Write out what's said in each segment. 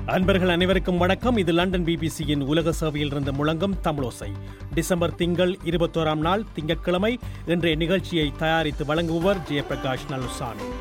அன்பர்கள் அனைவருக்கும் வணக்கம் இது லண்டன் பிபிசியின் உலக சேவையில் இருந்து முழங்கும் தமிழோசை டிசம்பர் திங்கள் இருபத்தோராம் நாள் திங்கட்கிழமை இன்றைய நிகழ்ச்சியை தயாரித்து வழங்குபவர் ஜெயபிரகாஷ் நலுசாமி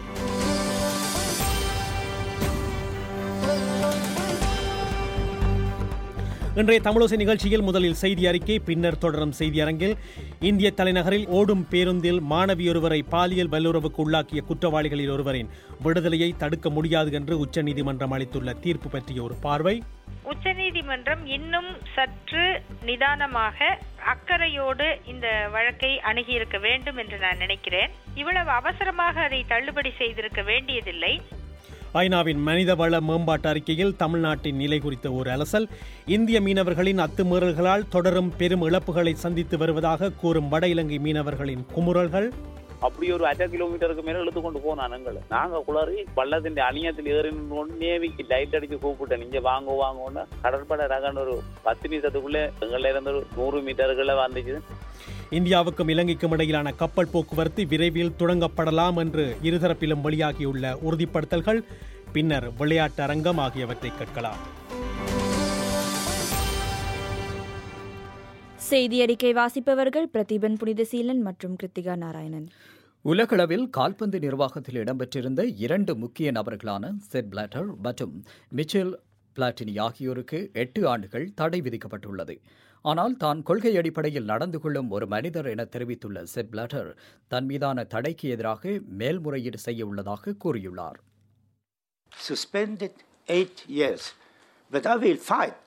இன்றைய தமிழோசை நிகழ்ச்சியில் முதலில் செய்தி அறிக்கை பின்னர் தொடரும் செய்தி அரங்கில் இந்திய தலைநகரில் ஓடும் பேருந்தில் மாணவியொருவரை பாலியல் வல்லுறவுக்கு உள்ளாக்கிய குற்றவாளிகளில் ஒருவரின் விடுதலையை தடுக்க முடியாது என்று உச்சநீதிமன்றம் அளித்துள்ள தீர்ப்பு பற்றிய ஒரு பார்வை உச்சநீதிமன்றம் இன்னும் சற்று நிதானமாக அக்கறையோடு இந்த வழக்கை அணுகியிருக்க வேண்டும் என்று நான் நினைக்கிறேன் இவ்வளவு அவசரமாக அதை தள்ளுபடி செய்திருக்க வேண்டியதில்லை ஐநாவின் மனிதவள மேம்பாட்டு அறிக்கையில் தமிழ்நாட்டின் நிலை குறித்த ஒரு அலசல் இந்திய மீனவர்களின் அத்துமீறல்களால் தொடரும் பெரும் இழப்புகளை சந்தித்து வருவதாக கூறும் வட இலங்கை மீனவர்களின் குமுறல்கள் அப்படி ஒரு அரை கிலோமீட்டருக்கு மேல இழுத்து கொண்டு போனான் எங்களை நாங்க குளறி பள்ளத்தின் அணியத்தில் ஏறி நின்று நேவிக்கு லைட் அடிச்சு கூப்பிட்டேன் நீங்க வாங்க வாங்கன்னு கடற்படை ரகன்னு ஒரு பத்து நிமிஷத்துக்குள்ள எங்கள்ல இருந்து ஒரு நூறு மீட்டருக்குள்ள வந்துச்சு இந்தியாவுக்கும் இலங்கைக்கும் இடையிலான கப்பல் போக்குவரத்து விரைவில் தொடங்கப்படலாம் என்று இருதரப்பிலும் வெளியாகியுள்ள உறுதிப்படுத்தல்கள் பின்னர் விளையாட்டு அரங்கம் ஆகியவற்றை கேட்கலாம் செய்தி அறிக்கை வாசிப்பவர்கள் பிரதீபன் புனிதசீலன் மற்றும் கிருத்திகா நாராயணன் உலகளவில் கால்பந்து நிர்வாகத்தில் இடம்பெற்றிருந்த இரண்டு முக்கிய நபர்களான செட் பிளாட்டர் மற்றும் மிச்சல் பிளாட்டினி ஆகியோருக்கு எட்டு ஆண்டுகள் தடை விதிக்கப்பட்டுள்ளது ஆனால் தான் கொள்கை அடிப்படையில் நடந்து கொள்ளும் ஒரு மனிதர் என தெரிவித்துள்ள செட் பிளாட்டர் தன் மீதான தடைக்கு எதிராக மேல்முறையீடு செய்ய உள்ளதாக கூறியுள்ளார் suspended eight years. But I will fight.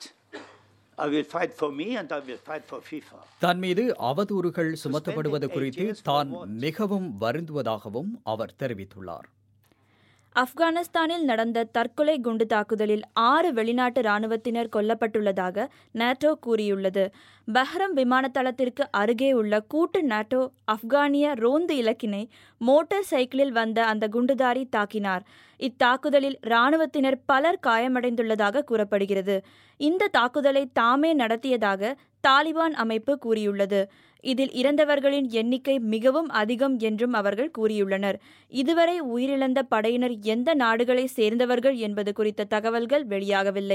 I will fight for me and I will fight for FIFA. தன் மீது அவதூறுகள் சுமத்தப்படுவது குறித்து தான் மிகவும் வருந்துவதாகவும் அவர் தெரிவித்துள்ளார் ஆப்கானிஸ்தானில் நடந்த தற்கொலை குண்டு தாக்குதலில் ஆறு வெளிநாட்டு ராணுவத்தினர் கொல்லப்பட்டுள்ளதாக நாட்டோ கூறியுள்ளது பஹ்ரம் விமானத்தளத்திற்கு அருகே உள்ள கூட்டு நாட்டோ ஆப்கானிய ரோந்து இலக்கினை மோட்டார் சைக்கிளில் வந்த அந்த குண்டுதாரி தாக்கினார் இத்தாக்குதலில் ராணுவத்தினர் பலர் காயமடைந்துள்ளதாக கூறப்படுகிறது இந்த தாக்குதலை தாமே நடத்தியதாக தாலிபான் அமைப்பு கூறியுள்ளது இதில் இறந்தவர்களின் எண்ணிக்கை மிகவும் அதிகம் என்றும் அவர்கள் கூறியுள்ளனர் இதுவரை உயிரிழந்த படையினர் எந்த நாடுகளை சேர்ந்தவர்கள் என்பது குறித்த தகவல்கள் வெளியாகவில்லை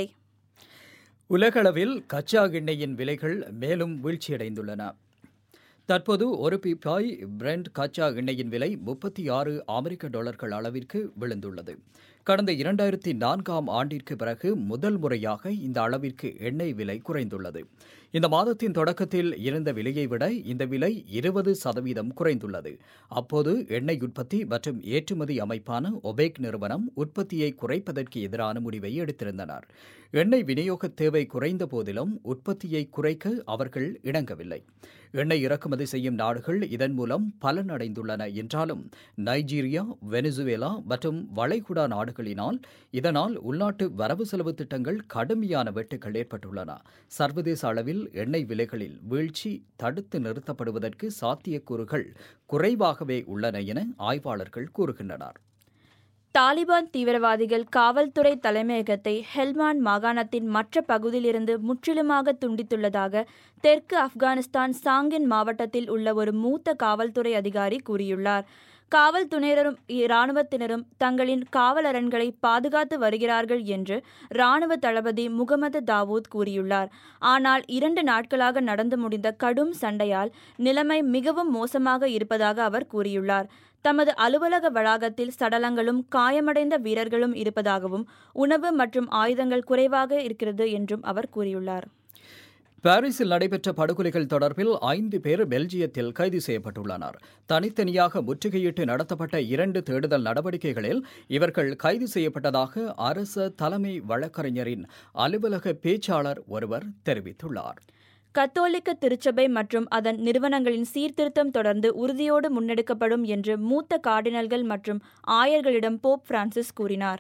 உலகளவில் கச்சா எண்ணெயின் விலைகள் மேலும் வீழ்ச்சியடைந்துள்ளன தற்போது ஒரு பிப்பாய் பிரெண்ட் கச்சா எண்ணெயின் விலை முப்பத்தி ஆறு அமெரிக்க டாலர்கள் அளவிற்கு விழுந்துள்ளது கடந்த இரண்டாயிரத்தி நான்காம் ஆண்டிற்கு பிறகு முதல் முறையாக இந்த அளவிற்கு எண்ணெய் விலை குறைந்துள்ளது இந்த மாதத்தின் தொடக்கத்தில் இருந்த விலையை விட இந்த விலை இருபது சதவீதம் குறைந்துள்ளது அப்போது எண்ணெய் உற்பத்தி மற்றும் ஏற்றுமதி அமைப்பான ஒபேக் நிறுவனம் உற்பத்தியை குறைப்பதற்கு எதிரான முடிவை எடுத்திருந்தனர் எண்ணெய் விநியோக தேவை குறைந்த போதிலும் உற்பத்தியை குறைக்க அவர்கள் இணங்கவில்லை எண்ணெய் இறக்குமதி செய்யும் நாடுகள் இதன் மூலம் பலன் அடைந்துள்ளன என்றாலும் நைஜீரியா வெனிசுவேலா மற்றும் வளைகுடா நாடுகளினால் இதனால் உள்நாட்டு வரவு செலவு திட்டங்கள் கடுமையான வெட்டுகள் ஏற்பட்டுள்ளன சர்வதேச அளவில் எண்ணெய் விலைகளில் வீழ்ச்சி தடுத்து நிறுத்தப்படுவதற்கு சாத்தியக்கூறுகள் குறைவாகவே உள்ளன என ஆய்வாளர்கள் கூறுகின்றனர் தாலிபான் தீவிரவாதிகள் காவல்துறை தலைமையகத்தை ஹெல்மான் மாகாணத்தின் மற்ற பகுதியிலிருந்து முற்றிலுமாக துண்டித்துள்ளதாக தெற்கு ஆப்கானிஸ்தான் சாங்கின் மாவட்டத்தில் உள்ள ஒரு மூத்த காவல்துறை அதிகாரி கூறியுள்ளார் காவல்துறையினரும் இராணுவத்தினரும் தங்களின் காவலரண்களை பாதுகாத்து வருகிறார்கள் என்று இராணுவ தளபதி முகமது தாவூத் கூறியுள்ளார் ஆனால் இரண்டு நாட்களாக நடந்து முடிந்த கடும் சண்டையால் நிலைமை மிகவும் மோசமாக இருப்பதாக அவர் கூறியுள்ளார் தமது அலுவலக வளாகத்தில் சடலங்களும் காயமடைந்த வீரர்களும் இருப்பதாகவும் உணவு மற்றும் ஆயுதங்கள் குறைவாக இருக்கிறது என்றும் அவர் கூறியுள்ளார் பாரிஸில் நடைபெற்ற படுகொலைகள் தொடர்பில் ஐந்து பேர் பெல்ஜியத்தில் கைது செய்யப்பட்டுள்ளனர் தனித்தனியாக முற்றுகையிட்டு நடத்தப்பட்ட இரண்டு தேடுதல் நடவடிக்கைகளில் இவர்கள் கைது செய்யப்பட்டதாக அரச தலைமை வழக்கறிஞரின் அலுவலக பேச்சாளர் ஒருவர் தெரிவித்துள்ளார் கத்தோலிக்க திருச்சபை மற்றும் அதன் நிறுவனங்களின் சீர்திருத்தம் தொடர்ந்து உறுதியோடு முன்னெடுக்கப்படும் என்று மூத்த கார்டினல்கள் மற்றும் ஆயர்களிடம் போப் பிரான்சிஸ் கூறினார்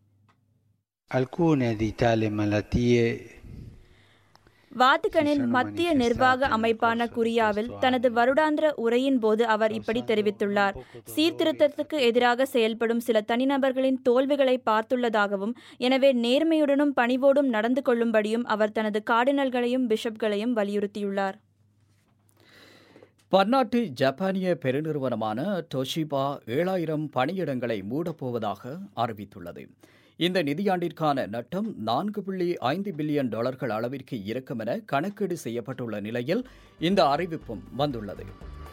Alcune di tali malattie வாத்திகனின் மத்திய நிர்வாக அமைப்பான குரியாவில் தனது வருடாந்திர உரையின் போது அவர் இப்படி தெரிவித்துள்ளார் சீர்திருத்தத்துக்கு எதிராக செயல்படும் சில தனிநபர்களின் தோல்விகளை பார்த்துள்ளதாகவும் எனவே நேர்மையுடனும் பணிவோடும் நடந்து கொள்ளும்படியும் அவர் தனது கார்டினல்களையும் பிஷப்களையும் வலியுறுத்தியுள்ளார் பன்னாட்டு ஜப்பானிய பெருநிறுவனமான டொஷிபா ஏழாயிரம் பணியிடங்களை மூடப்போவதாக அறிவித்துள்ளது இந்த நிதியாண்டிற்கான நட்டம் நான்கு புள்ளி ஐந்து பில்லியன் டாலர்கள் அளவிற்கு இருக்கும் என கணக்கீடு செய்யப்பட்டுள்ள நிலையில் இந்த அறிவிப்பும் வந்துள்ளது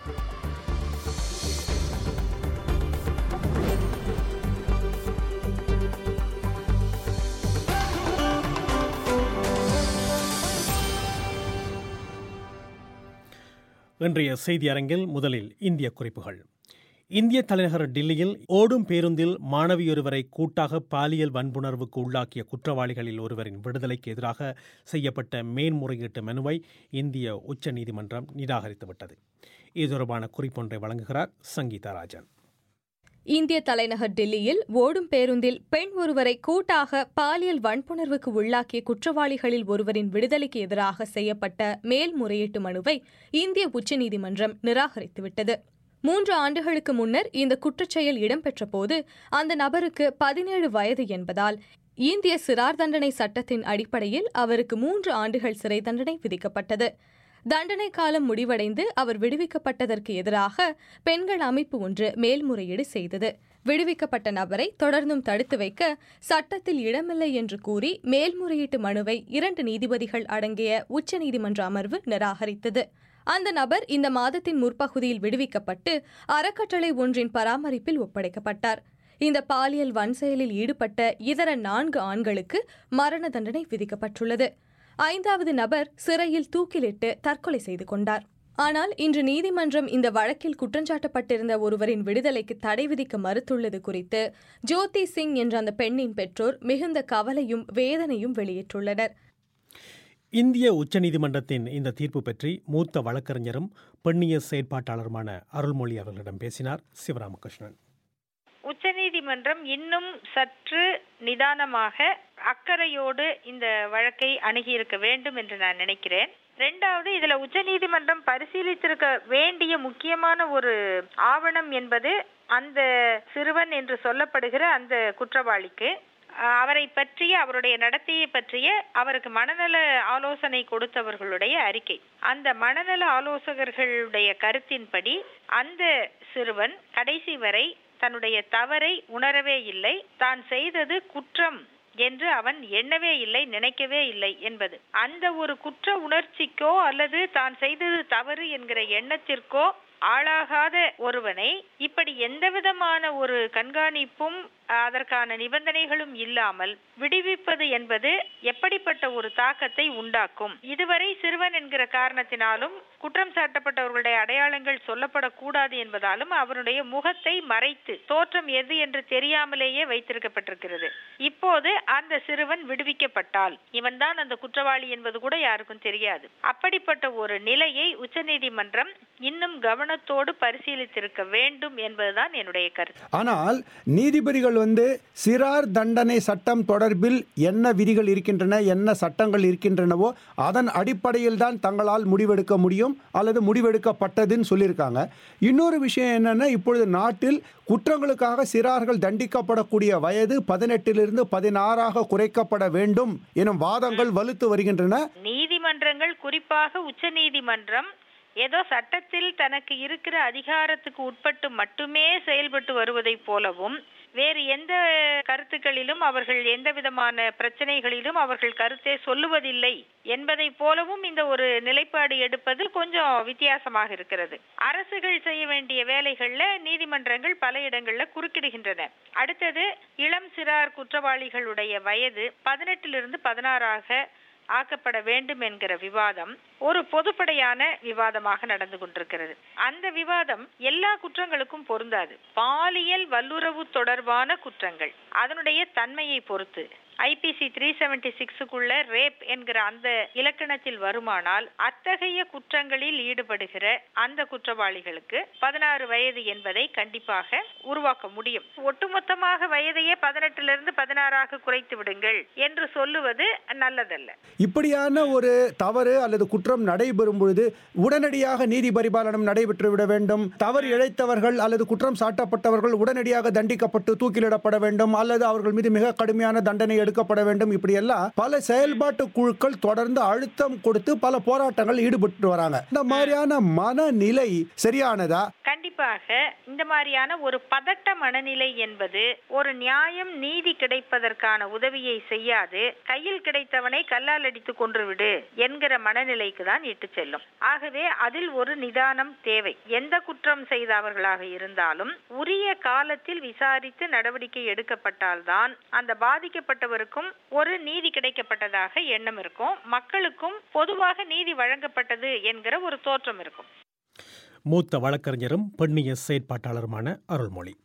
இன்றைய செய்தி அரங்கில் முதலில் இந்திய குறிப்புகள் இந்திய தலைநகர் டில்லியில் ஓடும் பேருந்தில் மாணவியொருவரை கூட்டாக பாலியல் வன்புணர்வுக்கு உள்ளாக்கிய குற்றவாளிகளில் ஒருவரின் விடுதலைக்கு எதிராக செய்யப்பட்ட மேன்முறையீட்டு மனுவை இந்திய உச்சநீதிமன்றம் நிராகரித்துவிட்டது இது தொடர்பான குறிப்பொன்றை வழங்குகிறார் சங்கீதா ராஜன் இந்திய தலைநகர் டில்லியில் ஓடும் பேருந்தில் பெண் ஒருவரை கூட்டாக பாலியல் வன்புணர்வுக்கு உள்ளாக்கிய குற்றவாளிகளில் ஒருவரின் விடுதலைக்கு எதிராக செய்யப்பட்ட மேல்முறையீட்டு மனுவை இந்திய உச்சநீதிமன்றம் நிராகரித்துவிட்டது மூன்று ஆண்டுகளுக்கு முன்னர் இந்த குற்றச்செயல் இடம்பெற்ற போது அந்த நபருக்கு பதினேழு வயது என்பதால் இந்திய சிறார் தண்டனை சட்டத்தின் அடிப்படையில் அவருக்கு மூன்று ஆண்டுகள் சிறை தண்டனை விதிக்கப்பட்டது தண்டனை காலம் முடிவடைந்து அவர் விடுவிக்கப்பட்டதற்கு எதிராக பெண்கள் அமைப்பு ஒன்று மேல்முறையீடு செய்தது விடுவிக்கப்பட்ட நபரை தொடர்ந்தும் தடுத்து வைக்க சட்டத்தில் இடமில்லை என்று கூறி மேல்முறையீட்டு மனுவை இரண்டு நீதிபதிகள் அடங்கிய உச்சநீதிமன்ற அமர்வு நிராகரித்தது அந்த நபர் இந்த மாதத்தின் முற்பகுதியில் விடுவிக்கப்பட்டு அறக்கட்டளை ஒன்றின் பராமரிப்பில் ஒப்படைக்கப்பட்டார் இந்த பாலியல் வன்செயலில் ஈடுபட்ட இதர நான்கு ஆண்களுக்கு மரண தண்டனை விதிக்கப்பட்டுள்ளது ஐந்தாவது நபர் சிறையில் தூக்கிலிட்டு தற்கொலை செய்து கொண்டார் ஆனால் இன்று நீதிமன்றம் இந்த வழக்கில் குற்றஞ்சாட்டப்பட்டிருந்த ஒருவரின் விடுதலைக்கு தடை விதிக்க மறுத்துள்ளது குறித்து ஜோதி சிங் என்ற அந்த பெண்ணின் பெற்றோர் மிகுந்த கவலையும் வேதனையும் வெளியிட்டுள்ளனர் இந்திய உச்சநீதிமன்றத்தின் இந்த தீர்ப்பு பற்றி மூத்த வழக்கறிஞரும் பெண்ணிய செயற்பாட்டாளருமான அருள்மொழி அவர்களிடம் பேசினார் சிவராமகிருஷ்ணன் உச்சநீதிமன்றம் இன்னும் சற்று நிதானமாக அக்கறையோடு இந்த வழக்கை அணுகியிருக்க வேண்டும் என்று நான் நினைக்கிறேன் ரெண்டாவது இதுல உச்சநீதிமன்றம் பரிசீலித்திருக்க வேண்டிய முக்கியமான ஒரு ஆவணம் என்பது அந்த சிறுவன் என்று சொல்லப்படுகிற அந்த குற்றவாளிக்கு அவரை பற்றிய அவருடைய நடத்தையை பற்றிய அவருக்கு மனநல ஆலோசனை கொடுத்தவர்களுடைய அறிக்கை அந்த மனநல ஆலோசகர்களுடைய கருத்தின்படி அந்த சிறுவன் கடைசி வரை தன்னுடைய தவறை உணரவே இல்லை தான் செய்தது குற்றம் என்று அவன் எண்ணவே இல்லை நினைக்கவே இல்லை என்பது அந்த ஒரு குற்ற உணர்ச்சிக்கோ அல்லது தான் செய்தது தவறு என்கிற எண்ணத்திற்கோ ஆளாகாத ஒருவனை இப்படி எந்த விதமான ஒரு கண்காணிப்பும் அதற்கான நிபந்தனைகளும் இல்லாமல் விடுவிப்பது என்பது எப்படிப்பட்ட ஒரு தாக்கத்தை உண்டாக்கும் இதுவரை சிறுவன் என்கிற காரணத்தினாலும் குற்றம் சாட்டப்பட்டவர்களுடைய அடையாளங்கள் சொல்லப்படக்கூடாது என்பதாலும் அவருடைய முகத்தை மறைத்து தோற்றம் எது என்று தெரியாமலேயே வைத்திருக்கப்பட்டிருக்கிறது இப்போது அந்த சிறுவன் விடுவிக்கப்பட்டால் இவன் தான் அந்த குற்றவாளி என்பது கூட யாருக்கும் தெரியாது அப்படிப்பட்ட ஒரு நிலையை உச்சநீதிமன்றம் இன்னும் கவனத்தோடு பரிசீலித்திருக்க வேண்டும் என்பதுதான் என்னுடைய கருத்து ஆனால் நீதிபதிகள் வந்து சிறார் தண்டனை சட்டம் தொடர்பில் என்ன விதிகள் இருக்கின்றன என்ன சட்டங்கள் இருக்கின்றனவோ அதன் அடிப்படையில் தான் தங்களால் முடிவெடுக்க முடியும் அல்லது முடிவெடுக்கப்பட்டதுன்னு சொல்லியிருக்காங்க இன்னொரு விஷயம் என்னன்னா இப்பொழுது நாட்டில் குற்றங்களுக்காக சிறார்கள் தண்டிக்கப்படக்கூடிய வயது பதினெட்டிலிருந்து பதினாறாக குறைக்கப்பட வேண்டும் எனும் வாதங்கள் வலுத்து வருகின்றன நீதிமன்றங்கள் குறிப்பாக உச்ச நீதிமன்றம் ஏதோ சட்டத்தில் தனக்கு இருக்கிற அதிகாரத்துக்கு உட்பட்டு மட்டுமே செயல்பட்டு வருவதைப் போலவும் வேறு எந்த கருத்துக்களிலும் அவர்கள் எந்த விதமான பிரச்சனைகளிலும் அவர்கள் கருத்தை சொல்லுவதில்லை என்பதை போலவும் இந்த ஒரு நிலைப்பாடு எடுப்பது கொஞ்சம் வித்தியாசமாக இருக்கிறது அரசுகள் செய்ய வேண்டிய வேலைகள்ல நீதிமன்றங்கள் பல இடங்கள்ல குறுக்கிடுகின்றன அடுத்தது இளம் சிறார் குற்றவாளிகளுடைய வயது பதினெட்டிலிருந்து பதினாறாக ஆக்கப்பட வேண்டும் என்கிற விவாதம் ஒரு பொதுப்படையான விவாதமாக நடந்து கொண்டிருக்கிறது அந்த விவாதம் எல்லா குற்றங்களுக்கும் பொருந்தாது பாலியல் வல்லுறவு தொடர்பான குற்றங்கள் அதனுடைய தன்மையை பொறுத்து ஐபிசி த்ரீ செவன்டி சிக்ஸுக்குள்ள ரேப் என்கிற அந்த இலக்கணத்தில் வருமானால் அத்தகைய குற்றங்களில் ஈடுபடுகிற அந்த குற்றவாளிகளுக்கு பதினாறு வயது என்பதை கண்டிப்பாக உருவாக்க முடியும் ஒட்டுமொத்தமாக வயதையே பதினெட்டிலிருந்து பதினாறாக குறைத்து விடுங்கள் என்று சொல்லுவது நல்லதல்ல இப்படியான ஒரு தவறு அல்லது குற்றம் நடைபெறும் பொழுது உடனடியாக நீதி பரிபாலனம் நடைபெற்று விட வேண்டும் தவறு இழைத்தவர்கள் அல்லது குற்றம் சாட்டப்பட்டவர்கள் உடனடியாக தண்டிக்கப்பட்டு தூக்கிலிடப்பட வேண்டும் அல்லது அவர்கள் மீது மிக கடுமையான தண்டனை எடுக்கப்பட வேண்டும் இப்படியெல்லாம் பல செயல்பாட்டு குழுக்கள் தொடர்ந்து அழுத்தம் கொடுத்து பல போராட்டங்கள் ஈடுபட்டு வராங்க இந்த மாதிரியான மனநிலை சரியானதா கண்டிப்பாக இந்த மாதிரியான ஒரு பதட்ட மனநிலை என்பது ஒரு நியாயம் நீதி கிடைப்பதற்கான உதவியை செய்யாது கையில் கிடைத்தவனை கல்லால் அடித்து கொன்றுவிடு என்கிற மனநிலைக்கு தான் இட்டு செல்லும் ஆகவே அதில் ஒரு நிதானம் தேவை எந்த குற்றம் செய்தவர்களாக இருந்தாலும் உரிய காலத்தில் விசாரித்து நடவடிக்கை எடுக்கப்பட்டால்தான் அந்த பாதிக்கப்பட்டவருக்கும் ஒரு நீதி கிடைக்கப்பட்டதாக எண்ணம் இருக்கும் மக்களுக்கும் பொதுவாக நீதி வழங்கப்பட்டது என்கிற ஒரு தோற்றம் இருக்கும் மூத்த வழக்கறிஞரும் பெண்ணிய செயற்பாட்டாளருமான அருள்மொழி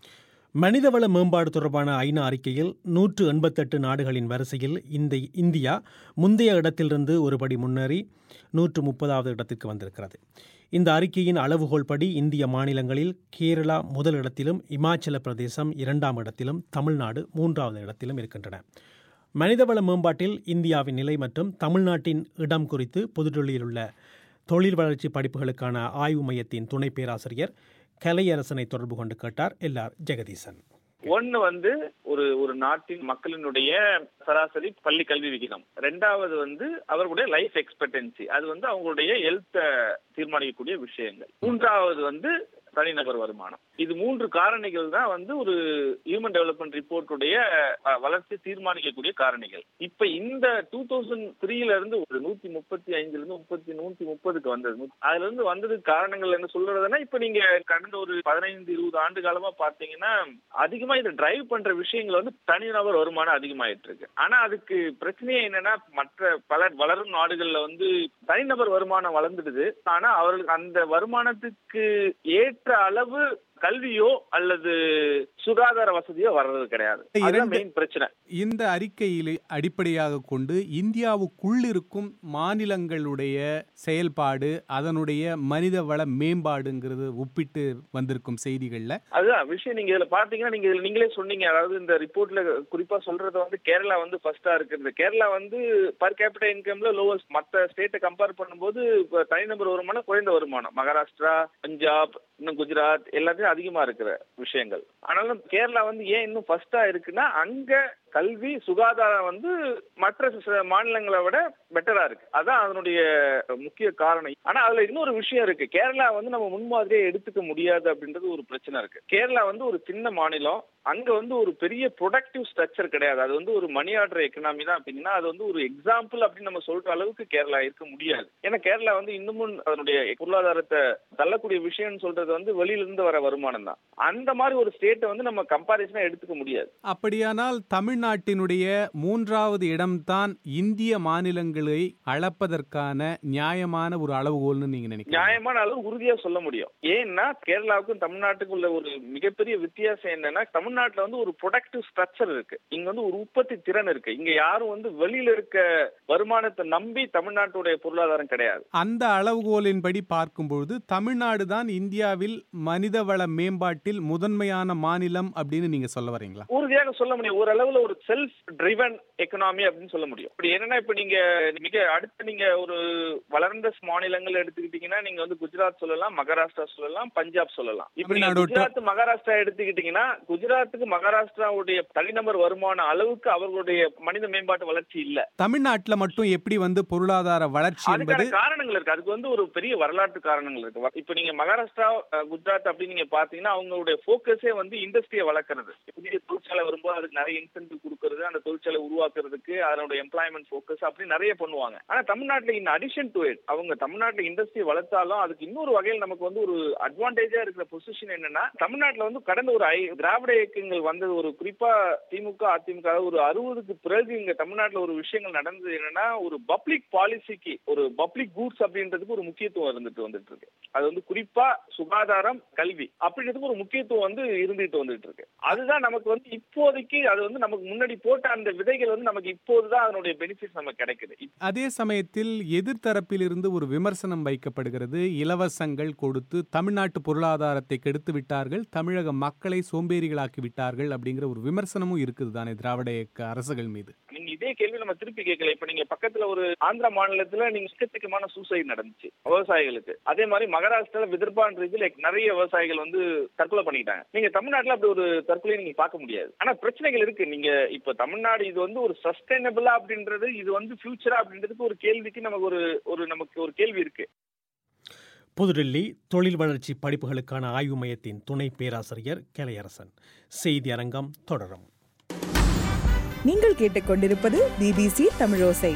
மனிதவள மேம்பாடு தொடர்பான ஐநா அறிக்கையில் நூற்று எண்பத்தெட்டு நாடுகளின் வரிசையில் இந்த இந்தியா முந்தைய இடத்திலிருந்து ஒருபடி முன்னேறி நூற்று முப்பதாவது இடத்திற்கு வந்திருக்கிறது இந்த அறிக்கையின் அளவுகோல் படி இந்திய மாநிலங்களில் கேரளா முதல் இடத்திலும் இமாச்சல பிரதேசம் இரண்டாம் இடத்திலும் தமிழ்நாடு மூன்றாவது இடத்திலும் இருக்கின்றன மனிதவள மேம்பாட்டில் இந்தியாவின் நிலை மற்றும் தமிழ்நாட்டின் இடம் குறித்து புதுடெல்லியில் உள்ள தொழில் வளர்ச்சி படிப்புகளுக்கான ஆய்வு மையத்தின் துணை பேராசிரியர் கலையரசனை தொடர்பு கொண்டு கேட்டார் எல்ஆர் ஜெகதீசன் ஒன்னு வந்து ஒரு ஒரு நாட்டின் மக்களினுடைய சராசரி பள்ளி கல்வி விகிதம் ரெண்டாவது வந்து அவர்களுடைய லைஃப் எக்ஸ்பெக்டன்சி அது வந்து அவங்களுடைய ஹெல்த்த தீர்மானிக்கக்கூடிய விஷயங்கள் மூன்றாவது வந்து தனிநபர் வருமானம் இது மூன்று காரணிகள் தான் வந்து ஒரு ஹியூமன் டெவலப்மெண்ட் ரிப்போர்ட்டுடைய வளர்ச்சி தீர்மானிக்கக்கூடிய காரணிகள் இப்ப இந்த டூ தௌசண்ட் த்ரீல இருந்து ஒரு நூத்தி முப்பத்தி ஐந்துல இருந்து முப்பத்தி நூத்தி முப்பதுக்கு வந்தது அதுல இருந்து வந்ததுக்கு காரணங்கள் என்ன சொல்றதுன்னா இப்ப நீங்க கடந்த ஒரு பதினைந்து இருபது ஆண்டு காலமா பாத்தீங்கன்னா அதிகமா இதை டிரைவ் பண்ற விஷயங்கள் வந்து தனிநபர் வருமானம் அதிகமாயிட்டு இருக்கு ஆனா அதுக்கு பிரச்சனையே என்னன்னா மற்ற பல வளரும் நாடுகள்ல வந்து தனிநபர் வருமானம் வளர்ந்துடுது ஆனா அவர்களுக்கு அந்த வருமானத்துக்கு ஏற்ற அளவு கல்வியோ அல்லது சுகாதார வசதியோ வர்றது கிடையாது அதுதான் மெயின் பிரச்சனை இந்த அறிக்கையில் அடிப்படையாக கொண்டு இந்தியாவுக்குள் இருக்கும் மாநிலங்களுடைய செயல்பாடு அதனுடைய மனித வள மேம்பாடுங்கிறது ஒப்பிட்டு வந்திருக்கும் செய்திகள்ல அதுதான் விஷயம் நீங்க இதுல பாத்தீங்கன்னா நீங்க இதுல நீங்களே சொன்னீங்க அதாவது இந்த ரிப்போர்ட்ல குறிப்பா சொல்றது வந்து கேரளா வந்து ஃபர்ஸ்டா இருக்கிறது கேரளா வந்து பர் கேபிட்டல் இன்கம்ல லோவஸ்ட் மத்த ஸ்டேட்டை கம்பேர் பண்ணும்போது தனிநபர் வருமானம் குறைந்த வருமானம் மகாராஷ்டிரா பஞ்சாப் இன்னும் குஜராத் எல்லாத்தையும் அதிகமா இருக்கிற விஷயங்கள் ஆனாலும் கேரளா வந்து ஏன் இன்னும் ஃபர்ஸ்டா இருக்குன்னா அங்க கல்வி சுகாதாரம் வந்து மற்ற மாநிலங்களை விட பெட்டரா இருக்கு அதான் அதனுடைய முக்கிய காரணம் ஆனா அதுல இன்னொரு விஷயம் இருக்கு கேரளா வந்து நம்ம முன்மாதிரியே எடுத்துக்க முடியாது அப்படின்றது ஒரு பிரச்சனை இருக்கு கேரளா வந்து ஒரு சின்ன மாநிலம் அங்க வந்து ஒரு பெரிய ப்ரொடக்டிவ் ஸ்ட்ரக்சர் கிடையாது அது வந்து ஒரு மணி ஆர்டர் எக்கனாமி தான் அப்படின்னா அது வந்து ஒரு எக்ஸாம்பிள் அப்படின்னு நம்ம சொல்ற அளவுக்கு கேரளா இருக்க முடியாது ஏன்னா கேரளா வந்து இன்னமும் அதனுடைய பொருளாதாரத்தை தள்ளக்கூடிய விஷயம்னு சொல்றது வந்து வெளியில இருந்து வர வருமானம் தான் அந்த மாதிரி ஒரு ஸ்டேட்டை வந்து நம்ம கம்பாரிசனா எடுத்துக்க முடியாது அப்படியானால் தமிழ்நாட்டினுடைய மூன்றாவது இடம்தான் இந்திய மாநிலங்களை அளப்பதற்கான நியாயமான ஒரு அளவுகோல்னு நீங்க நினைக்கிறீங்க நியாயமான அளவு உறுதியா சொல்ல முடியும் ஏன்னா கேரளாவுக்கும் தமிழ்நாட்டுக்கும் உள்ள ஒரு மிகப்பெரிய வித்தியாசம் என்னன்னா தமிழ்நாட்டுல வந்து ஒரு ப்ரொடக்டிவ் ஸ்ட்ரக்சர் இருக்கு இங்க வந்து ஒரு உற்பத்தி திறன் இருக்கு இங்க யாரும் வந்து வெளியில இருக்க வருமானத்தை நம்பி தமிழ்நாட்டுடைய பொருளாதாரம் கிடையாது அந்த அளவுகோலின்படி பார்க்கும்பொழுது தமிழ்நாடு தான் இந்தியாவில் மனிதவள மேம்பாட்டில் முதன்மையான மாநிலம் அப்படின்னு நீங்க சொல்ல வரீங்களா உறுதியாக சொல்ல முடியும் ஒரு அளவுல ஒரு செல்ஃப் டிரைவன் எக்கனாமி அப்படின்னு சொல்ல முடியும் இப்படி என்னன்னா இப்ப நீங்க மிக அடுத்து நீங்க ஒரு வளர்ந்த மாநிலங்கள் எடுத்துக்கிட்டீங்கன்னா நீங்க வந்து குஜராத் சொல்லலாம் மகாராஷ்டிரா சொல்லலாம் பஞ்சாப் சொல்லலாம் இப்ப நீங்க குஜராத் மகாராஷ்டிரா எடுத்துக்கிட்டீங்கன்னா குஜராத்துக்கு மகாராஷ்டிராவுடைய தனிநபர் வருமான அளவுக்கு அவர்களுடைய மனித மேம்பாட்டு வளர்ச்சி இல்ல தமிழ்நாட்டுல மட்டும் எப்படி வந்து பொருளாதார வளர்ச்சி என்பது காரணங்கள் இருக்கு அதுக்கு வந்து ஒரு பெரிய வரலாற்று காரணங்கள் இருக்கு இப்ப நீங்க மகாராஷ்டிரா குஜராத் அப்படின்னு நீங்க பாத்தீங்கன்னா அவங்களுடைய போக்கஸே வந்து இண்டஸ்ட்ரியை வளர்க்கறது புதிய தொழிற்சாலை வரும்போது அதுக்கு நிறைய இன்சென்டிவ் கொடுக்கறது அந்த தொழிற்சாலை உருவாக்குறதுக்கு அதனுடைய எம்ப்ளாய்மெண்ட் போக்கஸ் அப்படி நிறைய பண்ணுவாங்க ஆனா தமிழ்நாட்டுல இன் அடிஷன் டு இட் அவங்க தமிழ்நாட்டுல இண்டஸ்ட்ரி வளர்த்தாலும் அதுக்கு இன்னொரு வகையில் நமக்கு வந்து ஒரு அட்வான்டேஜா இருக்கிற பொசிஷன் என்னன்னா தமிழ்நாட்டுல வந்து கடந்த ஒரு ஐ திராவிட இயக்கங்கள் வந்தது ஒரு குறிப்பா திமுக அதிமுக ஒரு அறுபதுக்கு பிறகு இங்க தமிழ்நாட்டுல ஒரு விஷயங்கள் நடந்தது என்னன்னா ஒரு பப்ளிக் பாலிசிக்கு ஒரு பப்ளிக் கூட்ஸ் அப்படின்றதுக்கு ஒரு முக்கியத்துவம் இருந்துட்டு வந்துட்டு இருக்கு அது வந்து குறிப்பா சுகாதாரம் கல்வி அப்படின்றதுக்கு ஒரு முக்கியத்துவம் வந்து இருந்துட்டு வந்துட்டு இருக்கு அதுதான் நமக்கு வந்து இப்போதைக்கு அது வந்து நமக்கு முன்னாடி போட்ட அந்த விதைகள் வந்து நமக்கு இப்போதுதான் அதனுடைய பெனிஃபிட்ஸ் நமக்கு கிடைக்குது அதே சமயத்தில் எதிர்த்தரப்பில் இருந்து ஒரு விமர்சனம் வைக்கப்படுகிறது இலவசங்கள் கொடுத்து தமிழ்நாட்டு பொருளாதாரத்தை கெடுத்து விட்டார்கள் தமிழக மக்களை சோம்பேறிகளாக்கி விட்டார்கள் அப்படிங்கிற ஒரு விமர்சனமும் இருக்குது தானே திராவிட இயக்க அரசுகள் மீது நீங்க இதே கேள்வி நம்ம திருப்பி கேட்கல இப்ப நீங்க பக்கத்துல ஒரு ஆந்திரா மாநிலத்துல நீங்க எக்கச்சக்கமான சூசைட் நடந்துச்சு விவசாயிகளுக்கு அதே மாதிரி மகாராஷ்டிரால விதர்பான் ரீதியில நிறைய விவசாயிகள் வந்து தற்கொலை பண்ணிட்டாங்க நீங்க தமிழ்நாட்டுல அப்படி ஒரு தற்கொலை நீங்க பார்க்க முடியாது ஆனா பிரச்சனைகள் இருக்கு நீங்க இப்ப தமிழ்நாடு இது வந்து ஒரு சஸ்டைனபிளா அப்படின்றது இது வந்து ஃபியூச்சரா அப்படின்றதுக்கு ஒரு கேள்விக்கு நமக்கு ஒரு ஒரு நமக்கு ஒரு கேள்வி இருக்கு புதுடில்லி தொழில் வளர்ச்சி படிப்புகளுக்கான ஆய்வு மையத்தின் துணை பேராசிரியர் கலையரசன் செய்தி அரங்கம் தொடரும் நீங்கள் கேட்டுக்கொண்டிருப்பது பிபிசி தமிழோசை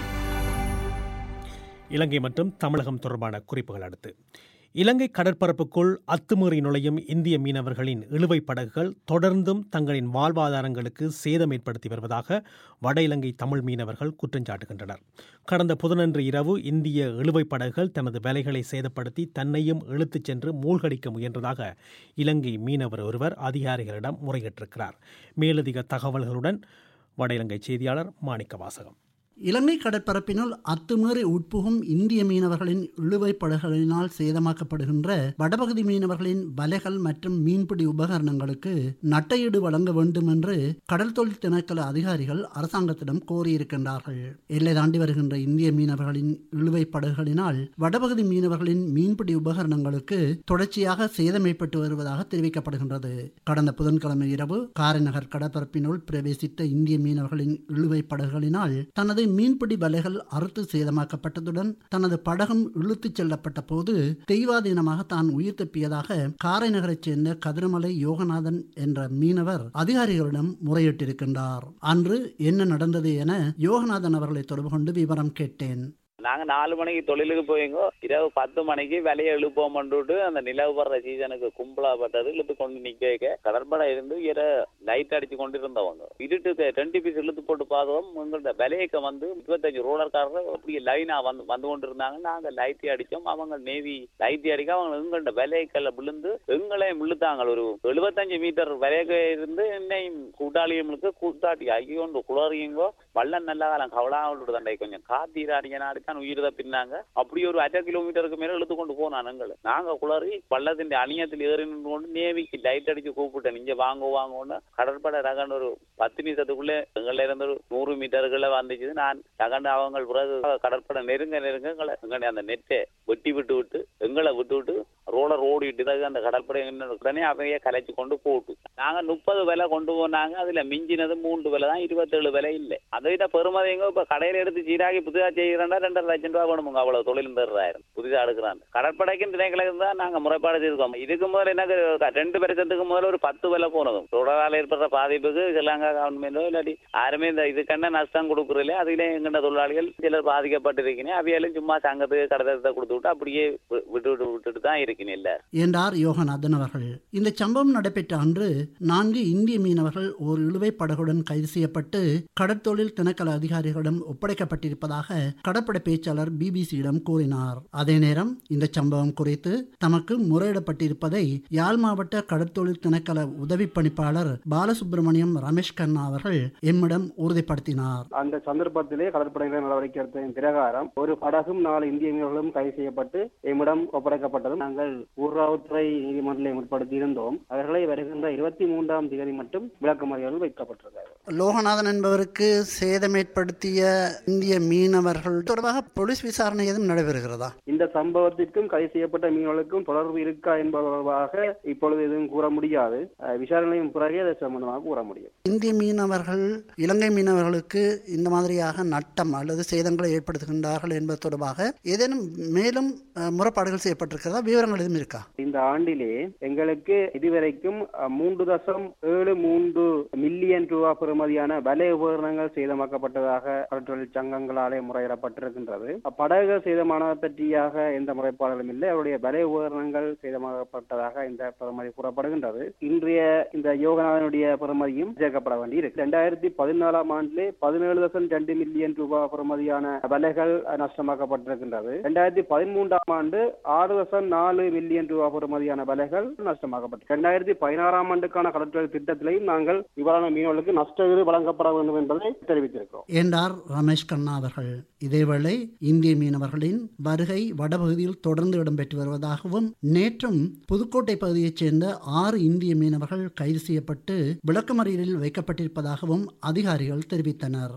இலங்கை மற்றும் தமிழகம் தொடர்பான குறிப்புகள் அடுத்து இலங்கை கடற்பரப்புக்குள் அத்துமீறி நுழையும் இந்திய மீனவர்களின் இழுவை படகுகள் தொடர்ந்தும் தங்களின் வாழ்வாதாரங்களுக்கு சேதம் ஏற்படுத்தி வருவதாக வட இலங்கை தமிழ் மீனவர்கள் குற்றஞ்சாட்டுகின்றனர் கடந்த புதனன்று இரவு இந்திய இழுவை படகுகள் தனது வேலைகளை சேதப்படுத்தி தன்னையும் இழுத்துச் சென்று மூழ்கடிக்க முயன்றதாக இலங்கை மீனவர் ஒருவர் அதிகாரிகளிடம் முறையிட்டிருக்கிறார் மேலதிக தகவல்களுடன் வட இலங்கை செய்தியாளர் மாணிக்க வாசகம் இலங்கை கடற்பரப்பினுள் அத்துமீறி உட்புகும் இந்திய மீனவர்களின் இழுவை படகுகளினால் சேதமாக்கப்படுகின்ற வடபகுதி மீனவர்களின் வலைகள் மற்றும் மீன்பிடி உபகரணங்களுக்கு நட்டையீடு வழங்க வேண்டும் என்று கடல் தொழில் திணைக்கள அதிகாரிகள் அரசாங்கத்திடம் கோரியிருக்கின்றார்கள் எல்லை தாண்டி வருகின்ற இந்திய மீனவர்களின் இழுவை படகுகளினால் வடபகுதி மீனவர்களின் மீன்பிடி உபகரணங்களுக்கு தொடர்ச்சியாக சேதம் ஏற்பட்டு வருவதாக தெரிவிக்கப்படுகின்றது கடந்த புதன்கிழமை இரவு காரைநகர் கடற்பரப்பினுள் பிரவேசித்த இந்திய மீனவர்களின் இழுவை படகுகளினால் தனது மீன்பிடி வலைகள் அறுத்து சேதமாக்கப்பட்டதுடன் தனது படகும் இழுத்துச் செல்லப்பட்ட போது தெய்வாதீனமாக தான் உயிர் தப்பியதாக காரை நகரைச் சேர்ந்த கதிரமலை யோகநாதன் என்ற மீனவர் அதிகாரிகளிடம் முறையிட்டிருக்கின்றார் அன்று என்ன நடந்தது என யோகநாதன் அவர்களை தொடர்பு கொண்டு விவரம் கேட்டேன் நாங்க நாலு மணிக்கு தொழிலுக்கு போயிங்கோ இரவு பத்து மணிக்கு விலையை எழுப்போம் பண்ணிட்டு அந்த நிலவு வர்ற சீசனுக்கு கும்பலா பட்டது இழுத்து கொண்டு நிக்க வைக்க கடற்படை இருந்து இர லைட் அடிச்சு கொண்டு இருந்தவங்க இருட்டுக்கு ரெண்டு பீஸ் இழுத்து போட்டு பார்த்தோம் உங்கள்ட்ட விலையக்க வந்து இருபத்தஞ்சு ரோலர்காரர் அப்படியே லைனா வந்து வந்து கொண்டு இருந்தாங்க நாங்க லைட்டி அடிச்சோம் அவங்க நேவி லைட்டி அடிக்க அவங்க எங்கள்ட்ட விலையக்கல்ல விழுந்து எங்களையும் விழுத்தாங்க ஒரு எழுபத்தஞ்சு மீட்டர் விலையக்க இருந்து என்னையும் கூட்டாளிகளுக்கு கூட்டாட்டி ஐயோண்டு குளறியுங்கோ வள்ளம் நல்லா காலம் கவலாவோட தண்டை கொஞ்சம் காத்தீராடிய நாடு தான் உயிர் தப்பினாங்க அப்படி ஒரு அரை கிலோமீட்டருக்கு மேல இழுத்து கொண்டு போனான் எங்களை நாங்க குளறி பள்ளத்தின் அணியத்தில் ஏறி நின்று கொண்டு நேவிக்கு லைட் அடிச்சு கூப்பிட்டேன் இங்க வாங்க வாங்கன்னு கடற்படை ரகன் ஒரு பத்து நிமிஷத்துக்குள்ள எங்கள்ல இருந்து ஒரு நூறு மீட்டருக்குள்ள வந்துச்சு நான் ரகன் அவங்க பிறகு கடற்படை நெருங்க நெருங்க எங்களை எங்களை அந்த நெட்டை வெட்டி விட்டு விட்டு எங்களை விட்டு விட்டு ரோலர் ஓடிட்டு அந்த கடற்படை உடனே அவையே கலைச்சு கொண்டு போட்டு நாங்க முப்பது விலை கொண்டு போனாங்க அதுல மிஞ்சினது மூன்று விலை தான் இருபத்தேழு விலை இல்லை அதை விட பெருமதிங்க இப்ப கடையில எடுத்து சீராகி புதுசா செய்யறா ரெண்டரை லட்சம் ரூபாய் வேணுமுங்க அவ்வளவு தொழில் பெறாயிரம் புதுசா எடுக்கிறாங்க கடற்படைக்கும் திணைக்களம் தான் நாங்க முறைப்பாடு செய்திருக்கோம் இதுக்கு முதல்ல எனக்கு ரெண்டு வருஷத்துக்கு முதல்ல ஒரு பத்து விலை போனதும் தொடரால் ஏற்படுற பாதிப்புக்கு ஸ்ரீலங்கா கவர்மெண்டோ இல்லாட்டி யாருமே இந்த இதுக்கென்ன நஷ்டம் கொடுக்குறதில்ல அதுல எங்கண்ட தொழிலாளிகள் சிலர் பாதிக்கப்பட்டிருக்கீங்க அவையாலும் சும்மா சங்கத்துக்கு கடத்தத்தை கொடுத்து விட்டு அப்படியே விட்டு விட்டு விட்டுட்டு தான் இருக்கீங்க இல்ல என்றார் யோகநாதன் அவர்கள் இந்த சம்பவம் நடைபெற்ற அன்று நான்கு இந்திய மீனவர்கள் ஒரு இழுவை படகுடன் கைது செய்யப்பட்டு கடற்தொழில் திணைக்கள அதிகாரிகளிடம் ஒப்படைக்கப்பட்டிருப்பதாக கடற்படை பேச்சாளர் பிபிசியிடம் கூறினார் அதே நேரம் இந்த சம்பவம் குறித்து தமக்கு முறையிடப்பட்டிருப்பதை யாழ் மாவட்ட கடற்தொழில் திணைக்கள உதவி பணிப்பாளர் பாலசுப்ரமணியம் ரமேஷ் கண்ணா அவர்கள் எம்மிடம் உறுதிப்படுத்தினார் அந்த சந்தர்ப்பத்திலே கடற்படையினர் நடவடிக்கை எடுத்ததன் பிரகாரம் ஒரு படகும் நாலு இந்திய மீனவர்களும் கைது செய்யப்பட்டு எம்மிடம் ஒப்படைக்கப்பட்டதும் நாங்கள் ஊர்காவல்துறை நீதிமன்றத்தை முற்படுத்தி இருந்தோம் அவர்களை வருகின்ற இருபத்தி மூன்றாம் தேதி மட்டும் விளக்கமறியலில் வைக்கப்பட்டிருக்கிறார்கள் லோகநாதன் என்பவருக்கு சேதம் ஏற்படுத்திய இந்திய மீனவர்கள் தொடர்பாக போலீஸ் விசாரணை எதுவும் நடைபெறுகிறதா இந்த சம்பவத்திற்கும் கைது செய்யப்பட்ட மீனவர்களுக்கும் தொடர்பு இருக்கா என்பதாக இப்பொழுது எதுவும் கூற முடியாது விசாரணையின் பிறகே அதை சம்பந்தமாக கூற முடியும் இந்திய மீனவர்கள் இலங்கை மீனவர்களுக்கு இந்த மாதிரியாக நட்டம் அல்லது சேதங்களை ஏற்படுத்துகின்றார்கள் என்பது தொடர்பாக ஏதேனும் மேலும் முறைப்பாடுகள் செய்யப்பட்டிருக்கிறதா விவரங்கள் எதுவும் இருக்கா இந்த ஆண்டிலே எங்களுக்கு இதுவரைக்கும் மூன்று தசம் ஏழு மூன்று மில்லியன் ரூபாய் பெறுமதியான வலை உபகரணங்கள் சேதமாக்கப்பட்டதாக கடற்றொழில் சங்கங்களாலே முறையிடப்பட்டிருக்கின்றது படகுகள் சேதமானது பற்றியாக எந்த முறைப்பாடுகளும் இல்லை அவருடைய வலை உபகரணங்கள் சேதமாக்கப்பட்டதாக இந்த பெறுமதி கூறப்படுகின்றது இன்றைய இந்த யோகநாதனுடைய பெறுமதியும் சேர்க்கப்பட வேண்டி இருக்கு ரெண்டாயிரத்தி பதினாலாம் ஆண்டிலே பதினேழு தசம் ரெண்டு மில்லியன் ரூபாய் பெறுமதியான வலைகள் நஷ்டமாக்கப்பட்டிருக்கின்றது ரெண்டாயிரத்தி பதிமூன்றாம் ஆண்டு ஆறு தசம் நாலு மில்லியன் ரூபாய் பெறுமதியான வலைகள் நஷ்டமாக்கப்பட்டது ரெண்டாயிரத்தி பதினாறாம் ஆண்டுக்கான கடற்தொழில் திட்டத்திலையும் நாங்கள் இவ்வாறான மீனவர்களுக்கு நஷ்ட ஈடு வழங்கப்பட வேண்டும் என்பதை தெரிவித்திருக்கிறோம் என்றார் ரமேஷ் கண்ணா அவர்கள் இதேவேளை இந்திய மீனவர்களின் வருகை வடபகுதியில் தொடர்ந்து இடம்பெற்று வருவதாகவும் நேற்றும் புதுக்கோட்டை பகுதியைச் சேர்ந்த ஆறு இந்திய மீனவர்கள் கைது செய்யப்பட்டு விளக்கமறியலில் வைக்கப்பட்டிருப்பதாகவும் அதிகாரிகள் தெரிவித்தனர்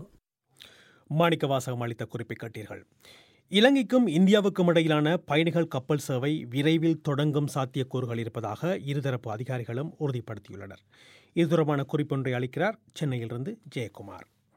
மாணிக்க வாசகம் அளித்த குறிப்பை கேட்டீர்கள் இலங்கைக்கும் இந்தியாவுக்கும் இடையிலான பயணிகள் கப்பல் சேவை விரைவில் தொடங்கும் சாத்தியக்கூறுகள் இருப்பதாக இருதரப்பு அதிகாரிகளும் உறுதிப்படுத்தியுள்ளனர் இது தொடர்பான குறிப்பொன்றை அளிக்கிறார் சென்னையிலிருந்து ஜெயக்குமார்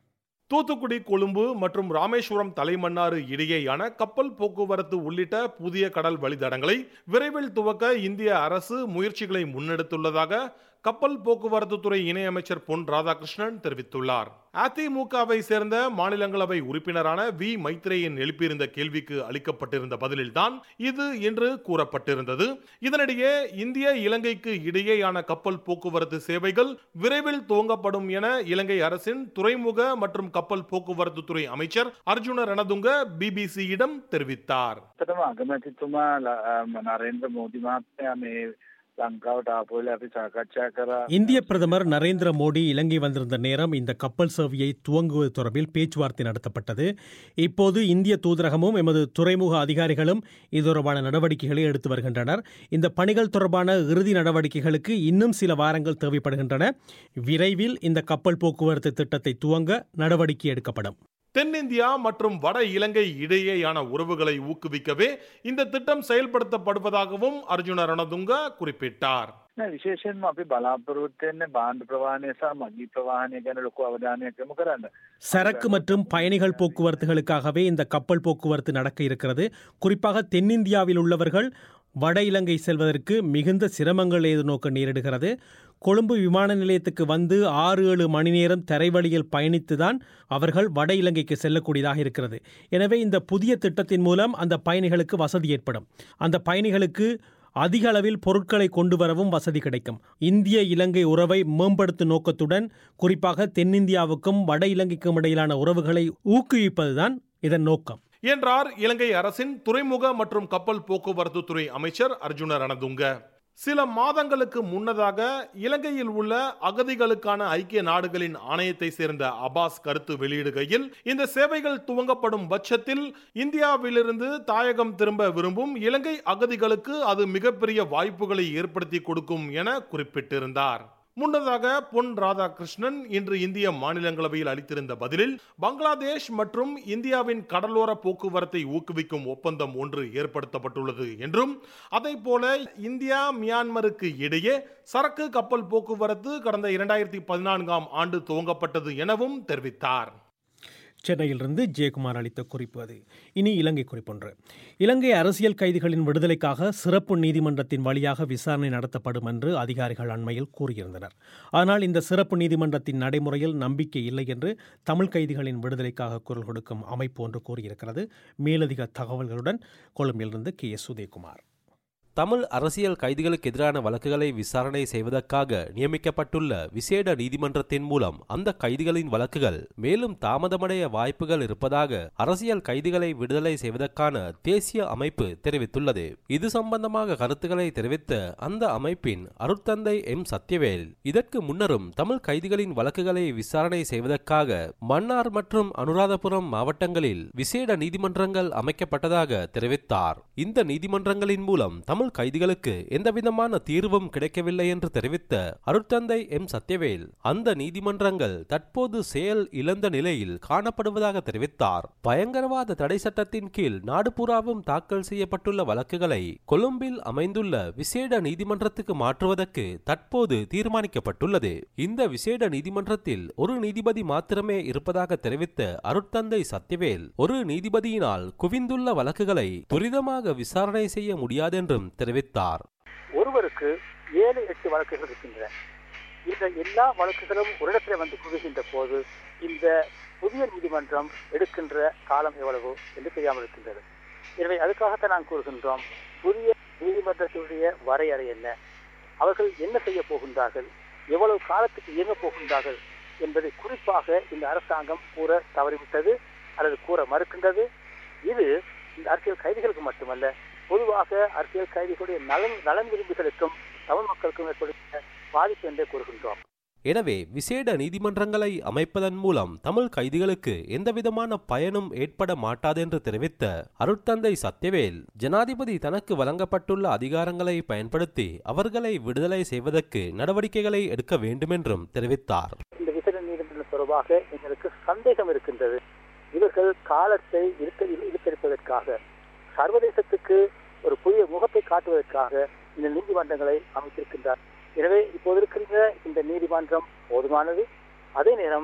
தூத்துக்குடி கொழும்பு மற்றும் ராமேஸ்வரம் தலைமன்னாறு இடையேயான கப்பல் போக்குவரத்து உள்ளிட்ட புதிய கடல் வழித்தடங்களை விரைவில் துவக்க இந்திய அரசு முயற்சிகளை முன்னெடுத்துள்ளதாக கப்பல் போக்குவரத்து துறை இணையமைச்சர் பொன் ராதாகிருஷ்ணன் தெரிவித்துள்ளார் அதிமுகவை சேர்ந்த மாநிலங்களவை உறுப்பினரான வி மைத்ரேயன் எழுப்பியிருந்த கேள்விக்கு அளிக்கப்பட்டிருந்த பதிலில்தான் இது என்று கூறப்பட்டிருந்தது இதனிடையே இந்திய இலங்கைக்கு இடையேயான கப்பல் போக்குவரத்து சேவைகள் விரைவில் துவங்கப்படும் என இலங்கை அரசின் துறைமுக மற்றும் கப்பல் போக்குவரத்து துறை அமைச்சர் அர்ஜுன ரணதுங்க பிபிசியிடம் தெரிவித்தார் ඇත්තටම අගමැතිතුමා නරේන්ද්‍ර මෝදි මහත්මයා මේ ලංකාවට ආපුවල අපි සාකච්ඡා කරා இந்திய பிரதமர் நரேந்திர மோடி இலங்கை வந்திருந்த நேரம் இந்த கப்பல் சேவையை துவங்குவது தொடர்பில் பேச்சுவார்த்தை நடத்தப்பட்டது இப்போது இந்திய தூதரகமும் எமது துறைமுக அதிகாரிகளும் இது தொடர்பான நடவடிக்கைகளை எடுத்து வருகின்றனர் இந்த பணிகள் தொடர்பான இறுதி நடவடிக்கைகளுக்கு இன்னும் சில வாரங்கள் தேவைப்படுகின்றன விரைவில் இந்த கப்பல் போக்குவரத்து திட்டத்தை துவங்க நடவடிக்கை எடுக்கப்படும் தென்னிந்தியா மற்றும் வட இலங்கை இடையேயான உறவுகளை ஊக்குவிக்கவே இந்த திட்டம் செயல்படுத்தப்படுவதாகவும் அர்ஜுன ரணதுங்க குறிப்பிட்டார் නෑ විශේෂයෙන්ම අපි බලාපොරොත්තු වෙන්නේ බාණ්ඩ ප්‍රවාහනය සහ මගී ප්‍රවාහනය ගැන ලොකු අවධානයක් යොමු කරන්න. சரக்கு மற்றும் பயணிகள் போக்குவரத்துகளுக்காகவே இந்த கப்பல் போக்குவரத்து நடக்க இருக்கிறது குறிப்பாக தென்னிந்தியாவில் உள்ளவர்கள் வட இலங்கை செல்வதற்கு மிகுந்த சிரமங்கள் எதிர்நோக்க நேரிடுகிறது கொழும்பு விமான நிலையத்துக்கு வந்து ஆறு ஏழு மணி நேரம் தரைவழியில் பயணித்துதான் அவர்கள் வட இலங்கைக்கு செல்லக்கூடியதாக இருக்கிறது எனவே இந்த புதிய திட்டத்தின் மூலம் அந்த பயணிகளுக்கு வசதி ஏற்படும் அந்த பயணிகளுக்கு அதிக அளவில் பொருட்களை கொண்டு வரவும் வசதி கிடைக்கும் இந்திய இலங்கை உறவை மேம்படுத்தும் நோக்கத்துடன் குறிப்பாக தென்னிந்தியாவுக்கும் வட இலங்கைக்கும் இடையிலான உறவுகளை ஊக்குவிப்பதுதான் இதன் நோக்கம் என்றார் இலங்கை அரசின் துறைமுக மற்றும் கப்பல் போக்குவரத்து துறை அமைச்சர் அர்ஜுன ரணதுங்க சில மாதங்களுக்கு முன்னதாக இலங்கையில் உள்ள அகதிகளுக்கான ஐக்கிய நாடுகளின் ஆணையத்தை சேர்ந்த அபாஸ் கருத்து வெளியிடுகையில் இந்த சேவைகள் துவங்கப்படும் பட்சத்தில் இந்தியாவிலிருந்து தாயகம் திரும்ப விரும்பும் இலங்கை அகதிகளுக்கு அது மிகப்பெரிய வாய்ப்புகளை ஏற்படுத்தி கொடுக்கும் என குறிப்பிட்டிருந்தார் முன்னதாக பொன் ராதாகிருஷ்ணன் இன்று இந்திய மாநிலங்களவையில் அளித்திருந்த பதிலில் பங்களாதேஷ் மற்றும் இந்தியாவின் கடலோர போக்குவரத்தை ஊக்குவிக்கும் ஒப்பந்தம் ஒன்று ஏற்படுத்தப்பட்டுள்ளது என்றும் அதை போல இந்தியா மியான்மருக்கு இடையே சரக்கு கப்பல் போக்குவரத்து கடந்த இரண்டாயிரத்தி பதினான்காம் ஆண்டு துவங்கப்பட்டது எனவும் தெரிவித்தார் சென்னையிலிருந்து ஜெயக்குமார் அளித்த குறிப்பு அது இனி இலங்கை குறிப்பொன்று இலங்கை அரசியல் கைதிகளின் விடுதலைக்காக சிறப்பு நீதிமன்றத்தின் வழியாக விசாரணை நடத்தப்படும் என்று அதிகாரிகள் அண்மையில் கூறியிருந்தனர் ஆனால் இந்த சிறப்பு நீதிமன்றத்தின் நடைமுறையில் நம்பிக்கை இல்லை என்று தமிழ் கைதிகளின் விடுதலைக்காக குரல் கொடுக்கும் அமைப்பு ஒன்று கூறியிருக்கிறது மேலதிக தகவல்களுடன் கொழும்பிலிருந்து கே எஸ் உதயகுமார் தமிழ் அரசியல் கைதிகளுக்கு எதிரான வழக்குகளை விசாரணை செய்வதற்காக நியமிக்கப்பட்டுள்ள விசேட நீதிமன்றத்தின் மூலம் அந்த கைதிகளின் வழக்குகள் மேலும் தாமதமடைய வாய்ப்புகள் இருப்பதாக அரசியல் கைதிகளை விடுதலை செய்வதற்கான தேசிய அமைப்பு தெரிவித்துள்ளது இது சம்பந்தமாக கருத்துக்களை தெரிவித்த அந்த அமைப்பின் அருட்தந்தை எம் சத்யவேல் இதற்கு முன்னரும் தமிழ் கைதிகளின் வழக்குகளை விசாரணை செய்வதற்காக மன்னார் மற்றும் அனுராதபுரம் மாவட்டங்களில் விசேட நீதிமன்றங்கள் அமைக்கப்பட்டதாக தெரிவித்தார் இந்த நீதிமன்றங்களின் மூலம் தமிழ் தமிழ் கைதிகளுக்கு எந்தவிதமான தீர்வும் கிடைக்கவில்லை என்று தெரிவித்த அருட்தந்தை எம் சத்யவேல் அந்த நீதிமன்றங்கள் தற்போது செயல் இழந்த நிலையில் காணப்படுவதாக தெரிவித்தார் பயங்கரவாத தடை சட்டத்தின் கீழ் நாடு பூராவும் தாக்கல் செய்யப்பட்டுள்ள வழக்குகளை கொழும்பில் அமைந்துள்ள விசேட நீதிமன்றத்துக்கு மாற்றுவதற்கு தற்போது தீர்மானிக்கப்பட்டுள்ளது இந்த விசேட நீதிமன்றத்தில் ஒரு நீதிபதி மாத்திரமே இருப்பதாக தெரிவித்த அருட்தந்தை சத்யவேல் ஒரு நீதிபதியினால் குவிந்துள்ள வழக்குகளை துரிதமாக விசாரணை செய்ய முடியாதென்றும் தெரிவித்தார் ஒருவருக்கு ஏழு எட்டு வழக்குகள் இருக்கின்றன இந்த எல்லா வழக்குகளும் ஒரு இடத்துல வந்து குவிகின்ற போது இந்த புதிய நீதிமன்றம் எடுக்கின்ற காலம் எவ்வளவு என்று தெரியாமல் இருக்கின்றது எனவே அதுக்காகத்தான் நாம் கூறுகின்றோம் புதிய நீதிமன்றத்தினுடைய வரையறை என்ன அவர்கள் என்ன செய்ய போகின்றார்கள் எவ்வளவு காலத்துக்கு இயங்க போகின்றார்கள் என்பதை குறிப்பாக இந்த அரசாங்கம் கூற தவறிவிட்டது அல்லது கூற மறுக்கின்றது இது இந்த அரசியல் கைதிகளுக்கு மட்டுமல்ல பொதுவாக அரசியல் கைதிகளுடைய நலன் நலன் விரும்பிகளுக்கும் தமிழ் மக்களுக்கும் ஏற்படுத்த பாதிப்பு என்றே கூறுகின்றோம் எனவே விசேட நீதிமன்றங்களை அமைப்பதன் மூலம் தமிழ் கைதிகளுக்கு எந்தவிதமான பயனும் ஏற்பட மாட்டாதென்று தெரிவித்த அருட்தந்தை சத்யவேல் ஜனாதிபதி தனக்கு வழங்கப்பட்டுள்ள அதிகாரங்களை பயன்படுத்தி அவர்களை விடுதலை செய்வதற்கு நடவடிக்கைகளை எடுக்க வேண்டுமென்றும் தெரிவித்தார் இந்த விசேட நீதிமன்றம் தொடர்பாக எங்களுக்கு சந்தேகம் இருக்கின்றது இவர்கள் காலத்தை இருக்க இழுத்தெடுப்பதற்காக சர்வதேசத்துக்கு ஒரு புதிய முகத்தை காட்டுவதற்காக இந்த நீதிமன்றங்களை அமைத்திருக்கின்றார் எனவே இப்போது இருக்கின்ற இந்த நீதிமன்றம் போதுமானது அதே நேரம்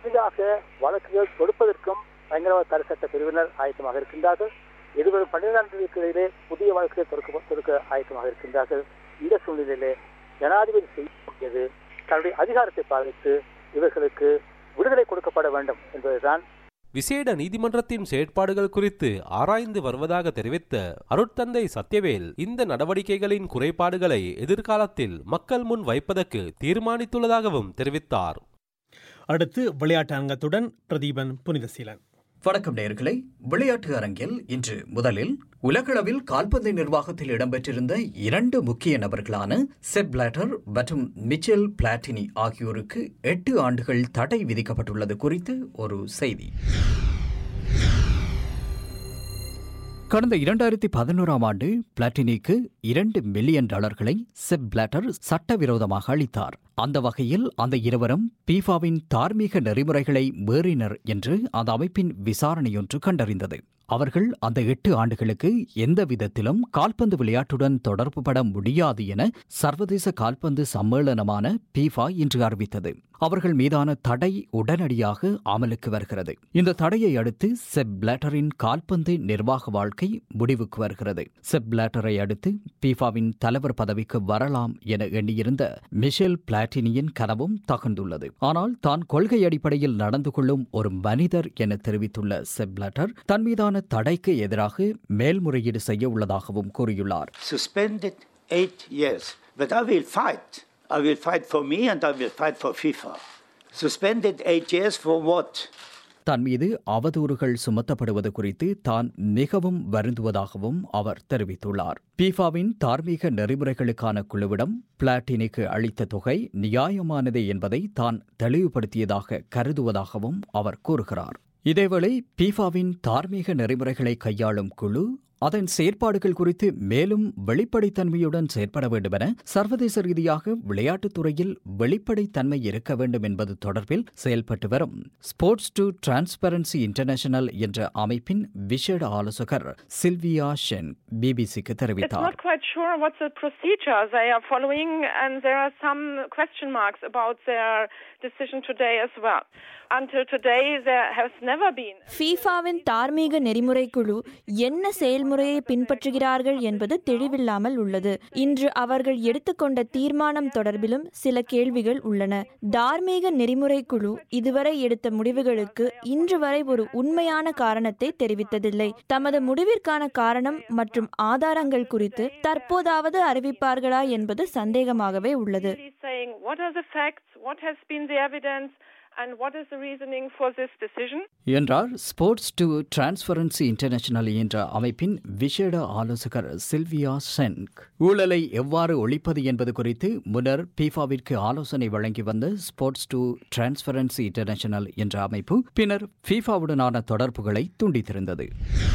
புதிதாக வழக்குகள் தொடுப்பதற்கும் பயங்கரவாத தடை சட்ட பிரிவினர் ஆயத்தமாக இருக்கின்றார்கள் எதிர்வரும் பன்னிரெண்டாம் தேதிகளிலே புதிய வழக்குகள் தொடுக்க தொடுக்க ஆயத்தமாக இருக்கின்றார்கள் இந்த சூழ்நிலையிலே ஜனாதிபதி செய்யக்கூடியது தன்னுடைய அதிகாரத்தை பாதித்து இவர்களுக்கு விடுதலை கொடுக்கப்பட வேண்டும் என்பதுதான் விசேட நீதிமன்றத்தின் செயற்பாடுகள் குறித்து ஆராய்ந்து வருவதாக தெரிவித்த அருட்தந்தை சத்யவேல் இந்த நடவடிக்கைகளின் குறைபாடுகளை எதிர்காலத்தில் மக்கள் முன் வைப்பதற்கு தீர்மானித்துள்ளதாகவும் தெரிவித்தார் அடுத்து விளையாட்டு அங்கத்துடன் பிரதீபன் புனிதசீலன் வணக்கம் நேர்களே விளையாட்டு அரங்கில் இன்று முதலில் உலகளவில் கால்பந்து நிர்வாகத்தில் இடம்பெற்றிருந்த இரண்டு முக்கிய நபர்களான செப் பிளாட்டர் மற்றும் மிச்சல் பிளாட்டினி ஆகியோருக்கு எட்டு ஆண்டுகள் தடை விதிக்கப்பட்டுள்ளது குறித்து ஒரு செய்தி கடந்த இரண்டாயிரத்தி பதினோராம் ஆண்டு பிளாட்டினிக்கு இரண்டு மில்லியன் டாலர்களை செப் பிளாட்டர் சட்டவிரோதமாக அளித்தார் அந்த வகையில் அந்த இருவரும் பீஃபாவின் தார்மீக நெறிமுறைகளை மீறினர் என்று அந்த அமைப்பின் விசாரணையொன்று கண்டறிந்தது அவர்கள் அந்த எட்டு ஆண்டுகளுக்கு எந்த விதத்திலும் கால்பந்து விளையாட்டுடன் தொடர்புபட முடியாது என சர்வதேச கால்பந்து சம்மேளனமான பீஃபா இன்று அறிவித்தது அவர்கள் மீதான தடை உடனடியாக அமலுக்கு வருகிறது இந்த தடையை அடுத்து செப் பிளாட்டரின் கால்பந்து நிர்வாக வாழ்க்கை முடிவுக்கு வருகிறது செப் பிளாட்டரை அடுத்து பீஃபாவின் தலைவர் பதவிக்கு வரலாம் என எண்ணியிருந்த மிஷேல் பிளாட்டினியின் கனவும் தகர்ந்துள்ளது ஆனால் தான் கொள்கை அடிப்படையில் நடந்து கொள்ளும் ஒரு மனிதர் என தெரிவித்துள்ள செப் பிளாட்டர் தன் மீதான தடைக்கு எதிராக மேல்முறையீடு செய்ய உள்ளதாகவும் கூறியுள்ளார் Suspended eight years. But I will fight. I will fight for me and I will fight for FIFA. Suspended eight years for what? தன் மீது அவதூறுகள் சுமத்தப்படுவது குறித்து தான் மிகவும் வருந்துவதாகவும் அவர் தெரிவித்துள்ளார் பீஃபாவின் தார்மீக நெறிமுறைகளுக்கான குழுவிடம் பிளாட்டினிக்கு அளித்த தொகை நியாயமானதே என்பதை தான் தெளிவுபடுத்தியதாக கருதுவதாகவும் அவர் கூறுகிறார் இதேவேளை பீஃபாவின் தார்மீக நெறிமுறைகளை கையாளும் குழு அதன் செயற்பாடுகள் குறித்து மேலும் வெளிப்படைத்தன்மையுடன் செயற்பட வேண்டும் என சர்வதேச ரீதியாக விளையாட்டுத் துறையில் வெளிப்படைத்தன்மை இருக்க வேண்டும் என்பது தொடர்பில் செயல்பட்டு வரும் ஸ்போர்ட்ஸ் டு டிரான்ஸ்பரன்சி இன்டர்நேஷனல் என்ற அமைப்பின் விசேட ஆலோசகர் சில்வியா ஷென் பிபிசிக்கு It's தெரிவித்தார் not quite sure what the procedure they are following, and there are some question marks about their decision today as well. Until today, there has never been. ஃபீஃபாவின் தார்மீக நெறிமுறை குழு என்ன செயல்முறையை பின்பற்றுகிறார்கள் என்பது தெளிவில்லாமல் உள்ளது இன்று அவர்கள் எடுத்துக்கொண்ட தீர்மானம் தொடர்பிலும் சில கேள்விகள் உள்ளன தார்மீக நெறிமுறை குழு இதுவரை எடுத்த முடிவுகளுக்கு இன்று வரை ஒரு உண்மையான காரணத்தை தெரிவித்ததில்லை தமது முடிவிற்கான காரணம் மற்றும் ஆதாரங்கள் குறித்து தற்போதாவது அறிவிப்பார்களா என்பது சந்தேகமாகவே உள்ளது Really saying what are the facts, what has been the evidence, and what is the reasoning for this decision. என்றார் ஸ்போர்ட்ஸ் டு டிரான்ஸ்பரன்சி இன்டர்நேஷனல் என்ற அமைப்பின் விசேட ஆலோசகர் சில்வியா சென்க் ஊழலை எவ்வாறு ஒழிப்பது என்பது குறித்து முன்னர் பீஃபாவிற்கு ஆலோசனை வழங்கி வந்த ஸ்போர்ட்ஸ் டு டிரான்ஸ்பரன்சி இன்டர்நேஷனல் என்ற அமைப்பு பின்னர் ஃபீஃபாவுடனான தொடர்புகளை துண்டித்திருந்தது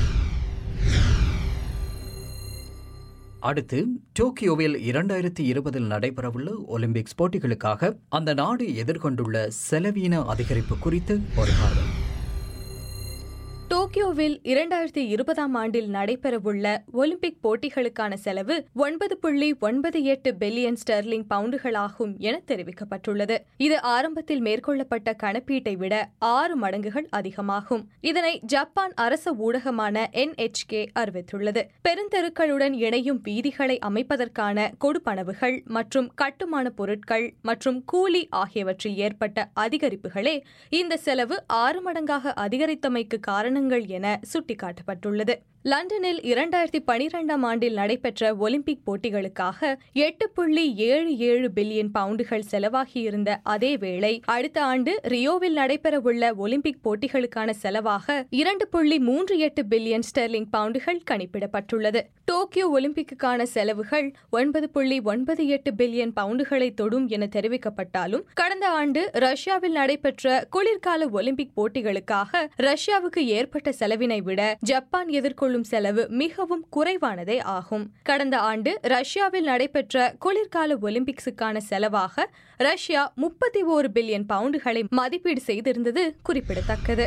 அடுத்து டோக்கியோவில் இரண்டாயிரத்தி இருபதில் நடைபெறவுள்ள ஒலிம்பிக்ஸ் போட்டிகளுக்காக அந்த நாடு எதிர்கொண்டுள்ள செலவீன அதிகரிப்பு குறித்து ஒரு பார்வை டோக்கியோவில் இரண்டாயிரத்தி இருபதாம் ஆண்டில் நடைபெறவுள்ள ஒலிம்பிக் போட்டிகளுக்கான செலவு ஒன்பது புள்ளி ஒன்பது எட்டு பில்லியன் ஸ்டெர்லிங் பவுண்டுகளாகும் என தெரிவிக்கப்பட்டுள்ளது இது ஆரம்பத்தில் மேற்கொள்ளப்பட்ட கணப்பீட்டை விட ஆறு மடங்குகள் அதிகமாகும் இதனை ஜப்பான் அரச ஊடகமான என்எச்கே அறிவித்துள்ளது பெருந்தெருக்களுடன் இணையும் வீதிகளை அமைப்பதற்கான கொடுப்பனவுகள் மற்றும் கட்டுமான பொருட்கள் மற்றும் கூலி ஆகியவற்றில் ஏற்பட்ட அதிகரிப்புகளே இந்த செலவு ஆறு மடங்காக அதிகரித்தமைக்கு காரணங்கள் என சுட்டிக்காட்டப்பட்டுள்ளது லண்டனில் இரண்டாயிரத்தி பனிரெண்டாம் ஆண்டில் நடைபெற்ற ஒலிம்பிக் போட்டிகளுக்காக எட்டு புள்ளி ஏழு ஏழு பில்லியன் பவுண்டுகள் செலவாகியிருந்த அதே வேளை அடுத்த ஆண்டு ரியோவில் நடைபெறவுள்ள ஒலிம்பிக் போட்டிகளுக்கான செலவாக இரண்டு புள்ளி மூன்று எட்டு பில்லியன் ஸ்டெர்லிங் பவுண்டுகள் கணிப்பிடப்பட்டுள்ளது டோக்கியோ ஒலிம்பிக்குக்கான செலவுகள் ஒன்பது புள்ளி ஒன்பது எட்டு பில்லியன் பவுண்டுகளை தொடும் என தெரிவிக்கப்பட்டாலும் கடந்த ஆண்டு ரஷ்யாவில் நடைபெற்ற குளிர்கால ஒலிம்பிக் போட்டிகளுக்காக ரஷ்யாவுக்கு ஏற்பட்ட செலவினை விட ஜப்பான் எதிர்கொள்ளும் செலவு மிகவும் குறைவானதே ஆகும் கடந்த ஆண்டு ரஷ்யாவில் நடைபெற்ற குளிர்கால ஒலிம்பிக்ஸுக்கான செலவாக ரஷ்யா முப்பத்தி ஓரு பில்லியன் பவுண்டுகளை மதிப்பீடு செய்திருந்தது குறிப்பிடத்தக்கது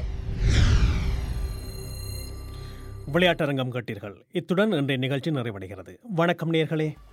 விளையாட்டரங்கம் கேட்டீர்கள் இத்துடன் இன்றைய நிகழ்ச்சி நிறைவடைகிறது வணக்கம் நேர்களே